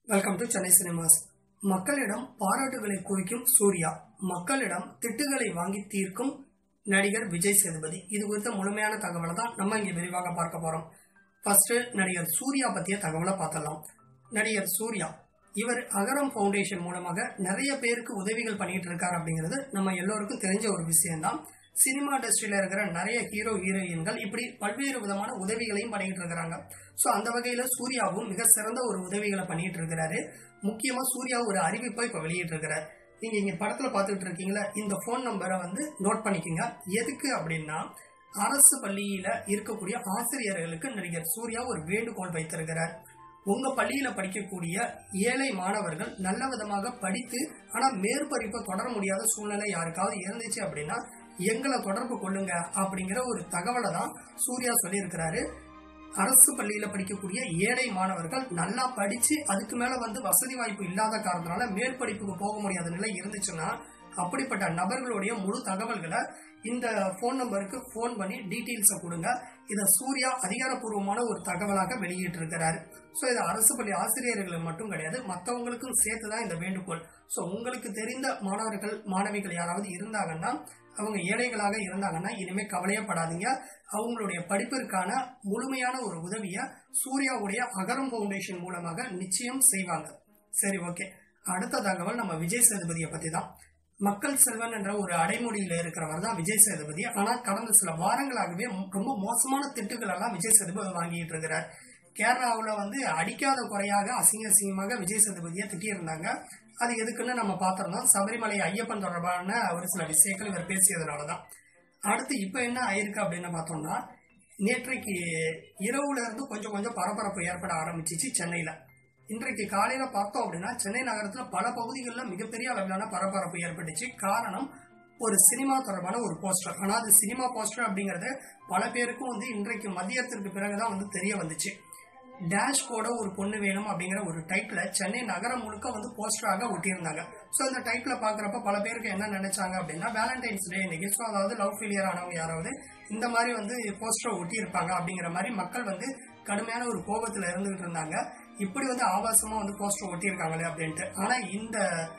welcome to Chennai cinemas மக்களிடம் பாராட்டுகளை குவிக்கும் சூர்யா மக்களிடம் திட்டுகளை வாங்கி தீர்க்கும் நடிகர் விஜய் சேதுபதி இது குறித்த முழுமையான தகவலை தான் நம்ம இங்கே விரிவாக பார்க்க போறோம் ஃபர்ஸ்ட் நடிகர் சூர்யா பத்திய தகவலை பார்த்தலாம் நடிகர் சூர்யா இவர் அகரம் ஃபவுண்டேஷன் மூலமாக நிறைய பேருக்கு உதவிகள் பண்ணிட்டு இருக்காரு அப்படிங்கிறது நம்ம எல்லோருக்கும் தெரிஞ்ச ஒரு விஷயம்தான் சினிமா இண்டஸ்ட்ரியில இருக்கிற நிறைய ஹீரோ ஹீரோயின்கள் இப்படி பல்வேறு விதமான உதவிகளையும் பண்ணிட்டு இருக்கிறாங்க ஸோ அந்த வகையில சூர்யாவும் மிக சிறந்த ஒரு உதவிகளை பண்ணிட்டு இருக்கிறாரு முக்கியமா சூர்யா ஒரு அறிவிப்பை இப்ப வெளியிட்டு இருக்கிறார் நீங்க இங்க படத்துல பார்த்துட்டு இருக்கீங்களா இந்த ஃபோன் நம்பரை வந்து நோட் பண்ணிக்கோங்க எதுக்கு அப்படின்னா அரசு பள்ளியில இருக்கக்கூடிய ஆசிரியர்களுக்கு நடிகர் சூர்யா ஒரு வேண்டுகோள் வைத்திருக்கிறார் உங்க பள்ளியில படிக்கக்கூடிய ஏழை மாணவர்கள் நல்ல விதமாக படித்து ஆனா மேற்படிப்பை தொடர முடியாத சூழ்நிலை யாருக்காவது இருந்துச்சு அப்படின்னா எங்களை தொடர்பு கொள்ளுங்க அப்படிங்கிற ஒரு தகவலை தான் சூர்யா சொல்லியிருக்கிறாரு அரசு பள்ளியில படிக்கக்கூடிய ஏழை மாணவர்கள் நல்லா படிச்சு அதுக்கு மேல வந்து வசதி வாய்ப்பு இல்லாத காரணத்தினால மேற்படிப்புக்கு போக முடியாத நிலை இருந்துச்சுன்னா அப்படிப்பட்ட நபர்களுடைய முழு தகவல்களை இந்த ஃபோன் நம்பருக்கு ஃபோன் பண்ணி டீட்டெயில்ஸை கொடுங்க இதை சூர்யா அதிகாரப்பூர்வமான ஒரு தகவலாக வெளியிட்டு இருக்கிறாரு ஸோ இது அரசு பள்ளி ஆசிரியர்களுக்கு மட்டும் கிடையாது மற்றவங்களுக்கும் சேர்த்து தான் இந்த வேண்டுகோள் ஸோ உங்களுக்கு தெரிந்த மாணவர்கள் மாணவிகள் யாராவது இருந்தாங்கன்னா அவங்க ஏழைகளாக இருந்தாங்கன்னா இனிமே கவலையப்படாதீங்க அவங்களுடைய படிப்பிற்கான முழுமையான ஒரு உதவியை சூர்யாவுடைய அகரம் ஃபவுண்டேஷன் மூலமாக நிச்சயம் செய்வாங்க சரி ஓகே அடுத்த தகவல் நம்ம விஜய் சேதுபதியை பத்தி தான் மக்கள் செல்வன் என்ற ஒரு அடைமொழியில இருக்கிறவர் தான் விஜய் சேதுபதி ஆனா கடந்த சில வாரங்களாகவே ரொம்ப மோசமான திட்டுகள் எல்லாம் விஜய் சேதுபதி வாங்கிட்டு இருக்கிறார் கேரளாவில் வந்து அடிக்காத குறையாக அசிங்க அசிங்கமாக விஜய் சேதுபதியை திட்டியிருந்தாங்க அது எதுக்குன்னு நம்ம பார்த்திருந்தோம் சபரிமலை ஐயப்பன் தொடர்பான ஒரு சில விஷயங்கள் இவர் பேசியதுனால தான் அடுத்து இப்போ என்ன ஆயிருக்கு அப்படின்னு பார்த்தோம்னா நேற்றைக்கு இரவுல இருந்து கொஞ்சம் கொஞ்சம் பரபரப்பு ஏற்பட ஆரம்பிச்சிச்சு சென்னையில இன்றைக்கு காலையில பார்த்தோம் அப்படின்னா சென்னை நகரத்துல பல பகுதிகளில் மிகப்பெரிய அளவிலான பரபரப்பு ஏற்பட்டுச்சு காரணம் ஒரு சினிமா தொடர்பான ஒரு போஸ்டர் ஆனா அது சினிமா போஸ்டர் அப்படிங்கறது பல பேருக்கும் வந்து இன்றைக்கு மதியத்திற்கு பிறகுதான் வந்து தெரிய வந்துச்சு டேஷ் போட ஒரு பொண்ணு வேணும் அப்படிங்கிற ஒரு டைட்டில் சென்னை நகரம் முழுக்க வந்து போஸ்டராக ஒட்டியிருந்தாங்க ஸோ இந்த டைட்டில் பார்க்குறப்ப பல பேருக்கு என்ன நினைச்சாங்க அப்படின்னா வேலண்டைன்ஸ் டே இன்னைக்கு ஸோ அதாவது லவ் ஃபெயிலியர் ஆனவங்க யாராவது இந்த மாதிரி வந்து போஸ்டரை ஒட்டியிருப்பாங்க அப்படிங்கிற மாதிரி மக்கள் வந்து கடுமையான ஒரு கோபத்தில் இருந்துகிட்டு இருந்தாங்க இப்படி வந்து ஆபாசமாக வந்து போஸ்டர் ஒட்டியிருக்காங்களே அப்படின்ட்டு ஆனால் இந்த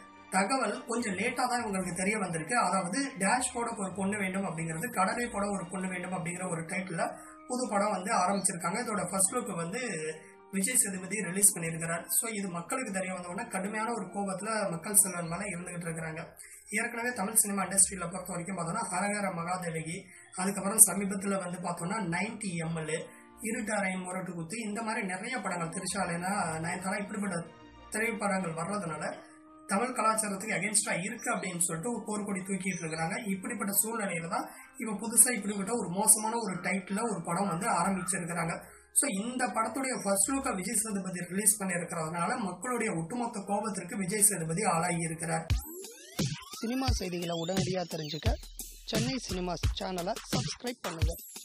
தகவல் கொஞ்சம் லேட்டாக தான் இவங்களுக்கு தெரிய வந்திருக்கு அதாவது டேஷ் போட ஒரு பொண்ணு வேண்டும் அப்படிங்கிறது கடலை போட ஒரு பொண்ணு வேண்டும் அப்படிங்கிற ஒரு டைட்டில் புது படம் வந்து ஆரம்பிச்சிருக்காங்க இதோட ஃபர்ஸ்ட் லுக் வந்து விஜய் சேதுபதி ரிலீஸ் பண்ணியிருக்கிறார் ஸோ இது மக்களுக்கு தெரிய வந்தோடனே கடுமையான ஒரு கோபத்தில் மக்கள் செல்வன் மேலே இருந்துகிட்டு இருக்கிறாங்க ஏற்கனவே தமிழ் சினிமா இண்டஸ்ட்ரியில் பொறுத்த வரைக்கும் பார்த்தோம்னா ஹரஹர மகாதேவகி அதுக்கப்புறம் சமீபத்தில் வந்து பார்த்தோம்னா நைன்டி எம்எல் இருட்டாரை முரட்டு குத்து இந்த மாதிரி நிறைய படங்கள் திருச்சாலைனா நயன்தாரா இப்படிப்பட்ட திரைப்படங்கள் வர்றதுனால தமிழ் கலாச்சாரத்துக்கு அகேன்ஸ்டா இருக்கு அப்படின்னு சொல்லிட்டு ஒரு போர்க்கொடி தூக்கிட்டு இருக்கிறாங்க இப்படிப்பட்ட சூழ்நிலையில தான் இப்ப புதுசா இப்படிப்பட்ட ஒரு மோசமான ஒரு டைட்டில் ஒரு படம் வந்து ஆரம்பிச்சிருக்கிறாங்க ஸோ இந்த படத்துடைய ஃபர்ஸ்ட் லுக்கை விஜய் சேதுபதி ரிலீஸ் பண்ணியிருக்கிறதுனால மக்களுடைய ஒட்டுமொத்த கோபத்திற்கு விஜய் சேதுபதி ஆளாகி இருக்கிறார் சினிமா செய்திகளை உடனடியாக தெரிஞ்சுக்க சென்னை சினிமாஸ் சேனலை சப்ஸ்கிரைப் பண்ணுங்கள்